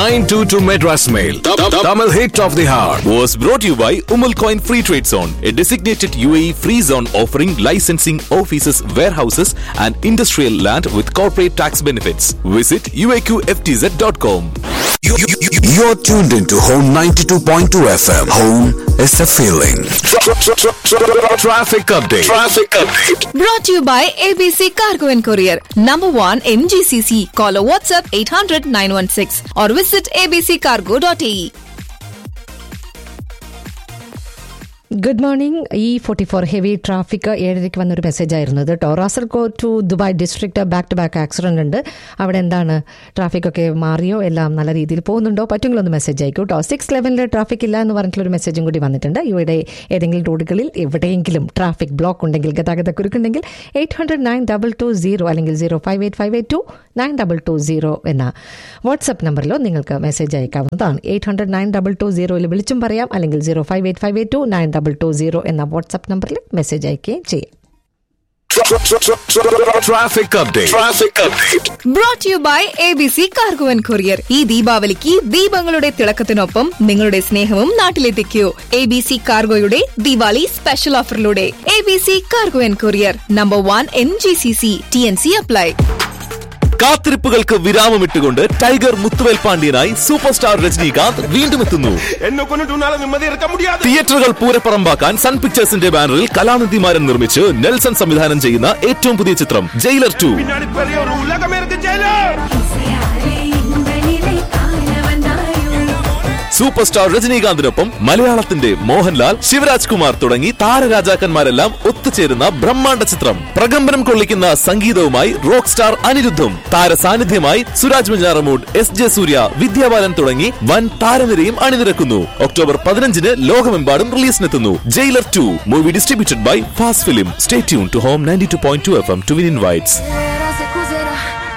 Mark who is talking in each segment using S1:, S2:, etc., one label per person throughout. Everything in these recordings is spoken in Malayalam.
S1: 922 Madras Mail. Tamil hit of the hour.
S2: was brought to you by Umal Coin Free Trade Zone, a designated UAE free zone offering licensing offices, warehouses, and industrial land with corporate tax benefits. Visit uaqftz.com.
S1: You- you- you- You're tuned into Home 92.2 FM. Home is a feeling. Traffic update. Traffic update.
S3: Brought to you by ABC Cargo and Courier. Number one in GCC. Call or WhatsApp 800 916 or visit abccargo.ae.
S4: Good morning E forty four heavy traffic ഏഴരയ്ക്ക് വന്നൊരു മെസ്സേജ് ആയിരുന്നു കേട്ടോ Ras Al Khor to Dubai district back to back accident ഉണ്ട് അവിടെ എന്താണ് ട്രാഫിക് ഒക്കെ മാറിയോ എല്ലാം നല്ല രീതിയിൽ പോകുന്നുണ്ടോ പറ്റുമെങ്കിൽ ഒന്ന് മെസ്സേജ് അയക്കൂ കേട്ടോ സിക്സ് ലെവനിൽ ട്രാഫിക് ഇല്ല എന്ന് പറഞ്ഞിട്ടുള്ള ഒരു മെസ്സേജും കൂടി വന്നിട്ടുണ്ട് ഇവിടെ ഏതെങ്കിലും റോഡുകളിൽ എവിടെയെങ്കിലും ട്രാഫിക് ബ്ലോക്ക് ഉണ്ടെങ്കിൽ ഗതാഗത കുരുക്കുണ്ടെങ്കിൽ eight hundred nine double two zero അല്ലെങ്കിൽ zero five eight five eight two nine double two zero എന്ന വാട്സപ്പ് നമ്പറിലോ നിങ്ങൾക്ക് മെസ്സേജ് അയക്കാവുന്നതാണ് eight hundred nine double two സീറോയിൽ വിളിച്ചും പറയാം അല്ലെങ്കിൽ zero five eight five eight two nine double two zero എന്ന വാട്സപ്പ് നമ്പറിൽ മെസ്സേജ് അയക്കുകയും ചെയ്യാം
S1: Traffic update. Traffic update.
S3: Brought to you by ABC Cargo and Courier. ഈ ദീപാവലിക്ക് ദീപങ്ങളുടെ തിളക്കത്തിനൊപ്പം നിങ്ങളുടെ സ്നേഹവും നാട്ടിലെത്തിക്കൂ എ ബി സി കാർഗോയുടെ ദിവാലി സ്പെഷ്യൽ ഓഫറിലൂടെ A B C cargo and courier number one N G C C T N C apply
S2: കാത്തിരിപ്പുകൾക്ക് വിരാമമിട്ടുകൊണ്ട് ടൈഗർ മുത്തുവേൽ പാണ്ഡ്യനായി സൂപ്പർ സ്റ്റാർ രജനീകാന്ത് വീണ്ടും എത്തുന്നു
S5: என்ன கொண்டுட்டு உன்னால நிம்மதி இருக்க முடியாது
S2: തിയേറ്ററുകൾ പൂരപ്പറമ്പാക്കാൻ സൺ പിക്ചേഴ്സിന്റെ ബാനറിൽ കലാനിധിമാരൻ നിർമ്മിച്ച് നെൽസൺ സംവിധാനം ചെയ്യുന്ന ഏറ്റവും പുതിയ ചിത്രം ജയിലർ ടു
S5: பின்னாடி பெரிய ஒரு உலகமே இருக்கு ஜெயிலர்
S6: இசையாலே இந்த நிலை காண வந்தாயோ
S2: സൂപ്പർ സ്റ്റാർ രജനീകാന്തിനൊപ്പം മലയാളത്തിന്റെ മോഹൻലാൽ ശിവരാജ് കുമാർ തുടങ്ങി താരരാജാക്കന്മാരെല്ലാം ഒത്തുചേരുന്ന ബ്രഹ്മാണ്ഡ ചിത്രം പ്രകമ്പനം കൊള്ളിക്കുന്ന സംഗീതവുമായി റോക്ക് സ്റ്റാർ അനിരുദ്ധും താര സാന്നിധ്യമായി സുരാജ് മഞ്ചാറമൂഡ് എസ് ജെ സൂര്യ വിദ്യാബാലൻ തുടങ്ങി വൻ താരനിരയും അണിനിരക്കുന്നു ഒക്ടോബർ പതിനഞ്ചിന് ലോകമെമ്പാടും റിലീസിനെത്തുന്നു Jailer two movie distributed by fast film stay tune to home ninety two point two F M to win invites
S6: Será, será.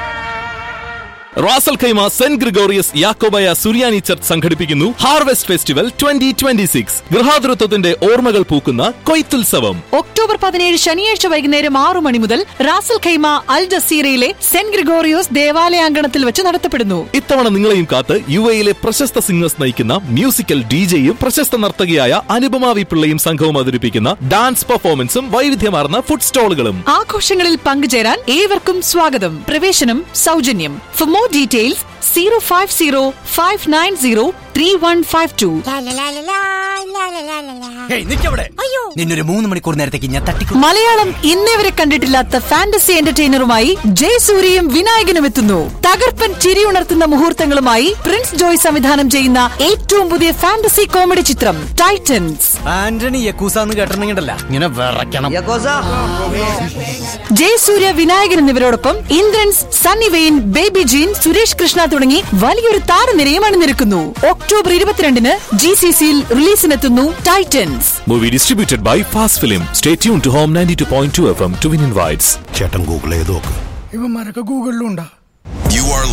S2: Ras al Khaimah saint Gregorios Yakobaya Suriyani church സംഘടിപ്പിക്കുന്നു harvest festival twenty twenty six ഗൃഹാതുരത്വത്തിന്റെ ഓർമ്മകൾ പൂക്കുന്ന കൊയ്ത്തുത്സവം
S7: ഒക്ടോബർ പതിനേഴ് ശനിയാഴ്ച വൈകുന്നേരം ആറു മണി മുതൽ റാസൽ ഖൈമ അൽ ജസീറയിലെ സെന്റ് ഗ്രിഗോറിയോസ് ദേവാലയാങ്കണത്തിൽ വെച്ച് നടത്തപ്പെടുന്നു
S2: ഇത്തവണ നിങ്ങളെയും കാത്ത് യു എയിലെ പ്രശസ്ത സിംഗേഴ്സ് നയിക്കുന്ന മ്യൂസിക്കൽ ഡിജെയും പ്രശസ്ത നർത്തകിയായ അനുപമ വി പിള്ളയും സംഘവും അവതരിപ്പിക്കുന്ന ഡാൻസ് പെർഫോമൻസും വൈവിധ്യമാർന്ന ഫുഡ് സ്റ്റോളുകളും
S7: ആഘോഷങ്ങളിൽ പങ്കുചേരാൻ ഏവർക്കും സ്വാഗതം പ്രവേശനം സൗജന്യം for more details zero five zero five nine zero three one five two
S8: നിന്നൊരു മൂന്ന് മണിക്കൂർ നേരത്തേക്ക് ഞാൻ തട്ടിക്കും
S7: മലയാളം ഇന്നേ വരെ കണ്ടിട്ടില്ലാത്ത ഫാന്റസി എന്റർടൈനറുമായി ജയസൂര്യയും വിനായകനും എത്തുന്നു തകർപ്പൻ ചിരിയുണർത്തുന്ന മുഹൂർത്തങ്ങളുമായി പ്രിൻസ് ജോയ് സംവിധാനം ചെയ്യുന്ന ഏറ്റവും പുതിയ ഫാന്റസി കോമഡി ചിത്രം ടൈറ്റൻസ്
S8: ആന്റണി യക്കൂസാന്ന് കേട്ടിട്ടുണ്ടെങ്കിലല്ല ഇങ്ങനെ വിറയ്ക്കണം
S7: ജയസൂര്യ വിനായകൻ എന്നിവരോടൊപ്പം ഇന്ദ്രൻസ് സണ്ണി വെയിൻ ബേബി ജീൻ സുരേഷ് കൃഷ്ണ തുടങ്ങി വലിയൊരു താരനിരയും അണിനിരക്കുന്നു ഒക്ടോബർ ഇരുപത്തിരണ്ടിന് ജി സി സിയിൽ റിലീസിനെത്തുന്നു titans
S2: movie distributed by fast film stay tune to home ninety two point two F M to win invites
S5: ചേട്ടൻ ഗൂഗിൾ ചെയ്ത് നോക്ക്
S9: ഇവന്മാരൊക്കെ ഗൂഗിളിലും ഉണ്ടാ
S1: You are